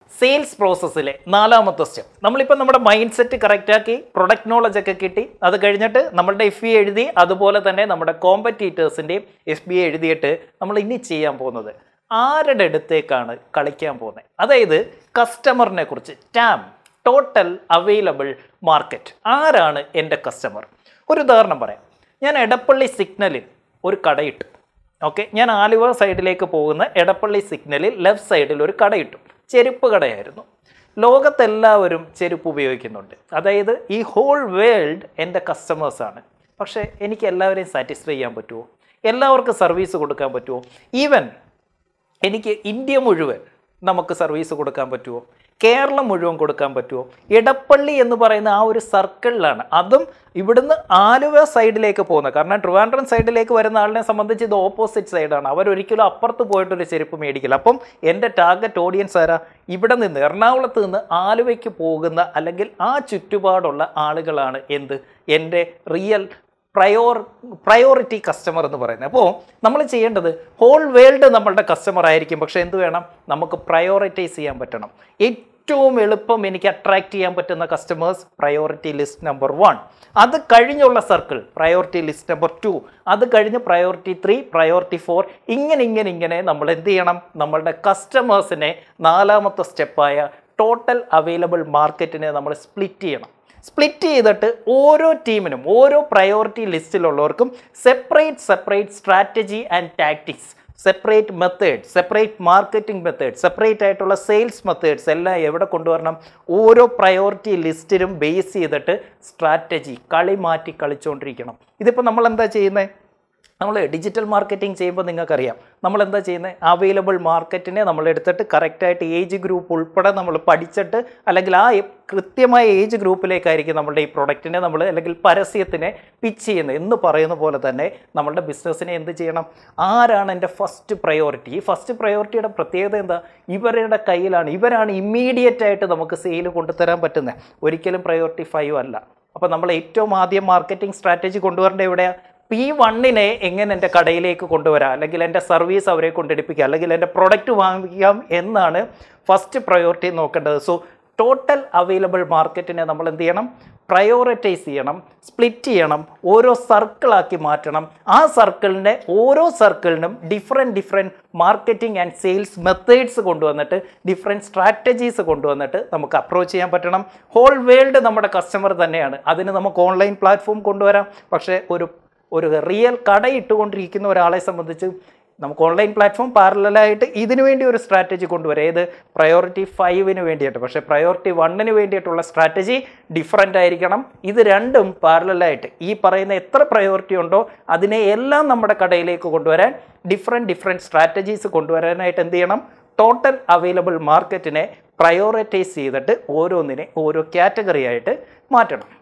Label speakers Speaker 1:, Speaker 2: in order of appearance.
Speaker 1: sales പ്രോസസ്സിലെ നാലാമത്തെ step നമ്മളിപ്പോൾ നമ്മുടെ മൈൻഡ് സെറ്റ് കറക്റ്റാക്കി പ്രൊഡക്റ്റ് നോളജ് ഒക്കെ കിട്ടി അത് കഴിഞ്ഞിട്ട് നമ്മളുടെ എഫ് ബി എഴുതി അതുപോലെ തന്നെ നമ്മുടെ കോമ്പറ്റീറ്റേഴ്സിൻ്റെയും എഫ് ബി എഴുതിയിട്ട് നമ്മൾ ഇനി ചെയ്യാൻ പോകുന്നത് ആരുടെ അടുത്തേക്കാണ് കളിക്കാൻ പോകുന്നത് അതായത് കസ്റ്റമറിനെ കുറിച്ച് ടാം ടോട്ടൽ അവൈലബിൾ മാർക്കറ്റ് ആരാണ് എൻ്റെ കസ്റ്റമർ ഒരു ഉദാഹരണം പറയാം ഞാൻ എടപ്പള്ളി സിഗ്നലിൽ ഒരു കടയിട്ടു ഓക്കെ ഞാൻ ആലുവ സൈഡിലേക്ക് പോകുന്ന എടപ്പള്ളി സിഗ്നലിൽ ലെഫ്റ്റ് സൈഡിൽ ഒരു കടയിട്ടു ചെരുപ്പ് കടയായിരുന്നു ലോകത്തെല്ലാവരും ചെരുപ്പ് ഉപയോഗിക്കുന്നുണ്ട് അതായത് ഈ ഹോൾ വേൾഡ് എൻ്റെ കസ്റ്റമേഴ്സാണ് പക്ഷേ എനിക്ക് എല്ലാവരെയും സാറ്റിസ്ഫൈ ചെയ്യാൻ പറ്റുമോ എല്ലാവർക്കും സർവീസ് കൊടുക്കാൻ പറ്റുമോ ഈവൻ എനിക്ക് ഇന്ത്യ മുഴുവൻ നമുക്ക് സർവീസ് കൊടുക്കാൻ പറ്റുമോ കേരളം മുഴുവൻ കൊടുക്കാൻ പറ്റുമോ ഇടപ്പള്ളി എന്ന് പറയുന്ന ആ ഒരു സർക്കിളിലാണ് അതും ഇവിടുന്ന് ആലുവ സൈഡിലേക്ക് പോകുന്നത് കാരണം ട്രിവാൻഡ്രം സൈഡിലേക്ക് വരുന്ന ആളിനെ സംബന്ധിച്ച് ഇത് ഓപ്പോസിറ്റ് സൈഡാണ് അവരൊരിക്കലും അപ്പുറത്ത് പോയിട്ടൊരു ചെരുപ്പ് മേടിക്കില്ല അപ്പം എൻ്റെ ടാർഗറ്റ് ഓഡിയൻസ് ആരാ ഇവിടെ നിന്ന് എറണാകുളത്ത് നിന്ന് ആലുവയ്ക്ക് പോകുന്ന അല്ലെങ്കിൽ ആ ചുറ്റുപാടുള്ള ആളുകളാണ് എന്ത് എൻ്റെ റിയൽ പ്രയോർ പ്രയോറിറ്റി കസ്റ്റമർ എന്ന് പറയുന്നത് അപ്പോൾ നമ്മൾ ചെയ്യേണ്ടത് ഹോൾ വേൾഡ് നമ്മളുടെ കസ്റ്റമർ ആയിരിക്കും പക്ഷേ എന്ത് വേണം നമുക്ക് പ്രയോറിറ്റൈസ് ചെയ്യാൻ പറ്റണം ഏറ്റവും എളുപ്പം എനിക്ക് അട്രാക്ട് ചെയ്യാൻ പറ്റുന്ന customers priority list number one അത് കഴിഞ്ഞുള്ള circle priority list number two അത് കഴിഞ്ഞ് പ്രയോറിറ്റി ത്രീ പ്രയോറിറ്റി ഫോർ ഇങ്ങനെ ഇങ്ങനെ ഇങ്ങനെ നമ്മൾ എന്ത് ചെയ്യണം നമ്മളുടെ കസ്റ്റമേഴ്സിനെ നാലാമത്തെ സ്റ്റെപ്പായ ടോട്ടൽ അവൈലബിൾ മാർക്കറ്റിനെ നമ്മൾ സ്പ്ലിറ്റ് ചെയ്യണം സ്പ്ലിറ്റ് ചെയ്തിട്ട് ഓരോ ടീമിനും ഓരോ പ്രയോറിറ്റി ലിസ്റ്റിലുള്ളവർക്കും separate separate strategy and tactics separate method separate marketing method separate ആയിട്ടുള്ള സെയിൽസ് മെത്തേഡ്സ് എല്ലാം എവിടെ കൊണ്ടുവരണം ഓരോ പ്രയോറിറ്റി ലിസ്റ്റിനും ബേസ് ചെയ്തിട്ട് സ്ട്രാറ്റജി കളി മാറ്റി കളിച്ചുകൊണ്ടിരിക്കണം ഇതിപ്പോൾ നമ്മൾ എന്താ ചെയ്യുന്നത് നമ്മൾ ഡിജിറ്റൽ മാർക്കറ്റിംഗ് ചെയ്യുമ്പോൾ നിങ്ങൾക്കറിയാം നമ്മൾ എന്താ ചെയ്യുന്നത് അവൈലബിൾ മാർക്കറ്റിനെ നമ്മൾ എടുത്തിട്ട് കറക്റ്റായിട്ട് ഏജ് ഗ്രൂപ്പ് ഉൾപ്പെടെ നമ്മൾ പഠിച്ചിട്ട് അല്ലെങ്കിൽ ആ കൃത്യമായ ഏജ് ഗ്രൂപ്പിലേക്കായിരിക്കും നമ്മളുടെ ഈ പ്രൊഡക്റ്റിനെ നമ്മൾ അല്ലെങ്കിൽ പരസ്യത്തിനെ പിച്ച് ചെയ്യുന്നത് എന്ന് പറയുന്ന പോലെ തന്നെ നമ്മളുടെ ബിസിനസ്സിനെ എന്ത് ചെയ്യണം ആരാണ് എൻ്റെ ഫസ്റ്റ് പ്രയോറിറ്റി ഈ ഫസ്റ്റ് പ്രയോറിറ്റിയുടെ പ്രത്യേകത എന്താ ഇവരുടെ കയ്യിലാണ് ഇവരാണ് ഇമ്മീഡിയറ്റ് ആയിട്ട് നമുക്ക് സെയിൽ കൊണ്ടുതരാൻ പറ്റുന്നത് ഒരിക്കലും പ്രയോറിറ്റി ഫൈവ് അല്ല അപ്പോൾ നമ്മൾ ഏറ്റവും ആദ്യം മാർക്കറ്റിംഗ് സ്ട്രാറ്റജി കൊണ്ടുവരേണ്ടത് എവിടെയാണ് പി വണ്ണിനെ എങ്ങനെ എൻ്റെ കടയിലേക്ക് കൊണ്ടുവരാം അല്ലെങ്കിൽ എൻ്റെ സർവീസ് അവരെ കൊണ്ടെടുപ്പിക്കുക അല്ലെങ്കിൽ എൻ്റെ പ്രൊഡക്റ്റ് വാങ്ങിക്കാം എന്നാണ് ഫസ്റ്റ് പ്രയോറിറ്റി നോക്കേണ്ടത് സോ ടോട്ടൽ അവൈലബിൾ മാർക്കറ്റിനെ നമ്മൾ എന്ത് ചെയ്യണം പ്രയോറിറ്റൈസ് ചെയ്യണം സ്പ്ലിറ്റ് ചെയ്യണം ഓരോ സർക്കിളാക്കി മാറ്റണം ആ സർക്കിളിനെ ഓരോ സർക്കിളിനും different different marketing and sales methods കൊണ്ടുവന്നിട്ട് ഡിഫറെൻറ്റ് സ്ട്രാറ്റജീസ് കൊണ്ടുവന്നിട്ട് നമുക്ക് അപ്രോച്ച് ചെയ്യാൻ പറ്റണം ഹോൾ വേൾഡ് നമ്മുടെ കസ്റ്റമർ തന്നെയാണ് അതിന് നമുക്ക് ഓൺലൈൻ പ്ലാറ്റ്ഫോം കൊണ്ടുവരാം പക്ഷേ ഒരു ഒരു റിയൽ കട ഇട്ടുകൊണ്ടിരിക്കുന്ന ഒരാളെ സംബന്ധിച്ച് നമുക്ക് ഓൺലൈൻ പ്ലാറ്റ്ഫോം പാരലായിട്ട് ഇതിനു വേണ്ടി ഒരു സ്ട്രാറ്റജി കൊണ്ടുവരാം ഏത് പ്രയോറിറ്റി ഫൈവിന് വേണ്ടിയിട്ട് പക്ഷേ പ്രയോറിറ്റി വണ്ണിന് വേണ്ടിയിട്ടുള്ള സ്ട്രാറ്റജി ഡിഫറൻ്റ് ആയിരിക്കണം ഇത് രണ്ടും പാരലായിട്ട് ഈ പറയുന്ന എത്ര പ്രയോറിറ്റി ഉണ്ടോ അതിനെ എല്ലാം നമ്മുടെ കടയിലേക്ക് കൊണ്ടുവരാൻ ഡിഫറെൻറ്റ് ഡിഫറെൻറ്റ് സ്ട്രാറ്റജീസ് കൊണ്ടുവരാനായിട്ട് എന്ത് ചെയ്യണം ടോട്ടൽ അവൈലബിൾ മാർക്കറ്റിനെ പ്രയോറിറ്റൈസ് ചെയ്തിട്ട് ഓരോന്നിനെ ഓരോ കാറ്റഗറി ആയിട്ട് മാറ്റണം